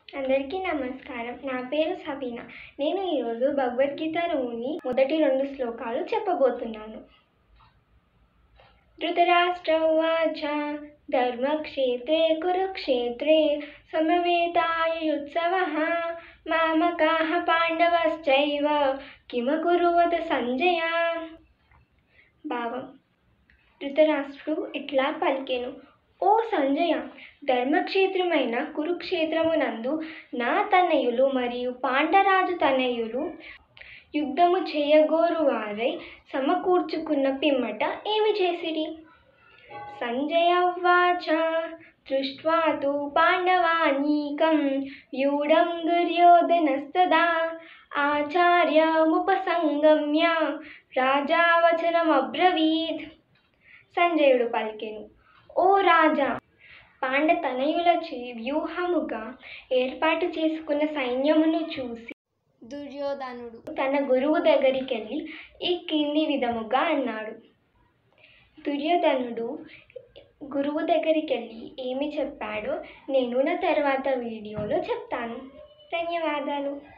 అందరికీ నమస్కారం నా పేరు సబీనా నేను ఈరోజు భగవద్గీతలోని మొదటి రెండు శ్లోకాలు చెప్పబోతున్నాను ధృతరాష్ట్ర ఉవాచ ధర్మక్షేత్రే కురుక్షేత్రే సమవేతాయుత్సవ మామకాః పాండవశ్చైవ కిమకురువత సంజయ భావం ధృతరాష్ట్రుడు ఇట్లా పలికెను ఓ సంజయ ధర్మక్షేత్రమైన కురుక్షేత్రమునందు నా తనయులు మరియు పాండరాజు తనయులు యుద్ధము చేయగోరు వారై సమకూర్చుకున్న పిమ్మట ఏమి చేసిరి సంజయ ఉవాచ దృష్ట్వా తు పాండవానీకం వ్యూఢం దుర్యోధనస్తదా ఆచార్యముపసంగమ్య రాజా వచనమబ్రవీత్ సంజయుడు పలికెను ఓ రాజా పాండతనయులచే వ్యూహముగా ఏర్పాటు చేసుకున్న సైన్యమును చూసి దుర్యోధనుడు తన గురువు దగ్గరికి వెళ్ళి ఈ కింది విధముగా అన్నాడు దుర్యోధనుడు గురువు దగ్గరికి వెళ్ళి ఏమి చెప్పాడో నేను నా తర్వాత వీడియోలో చెప్తాను ధన్యవాదాలు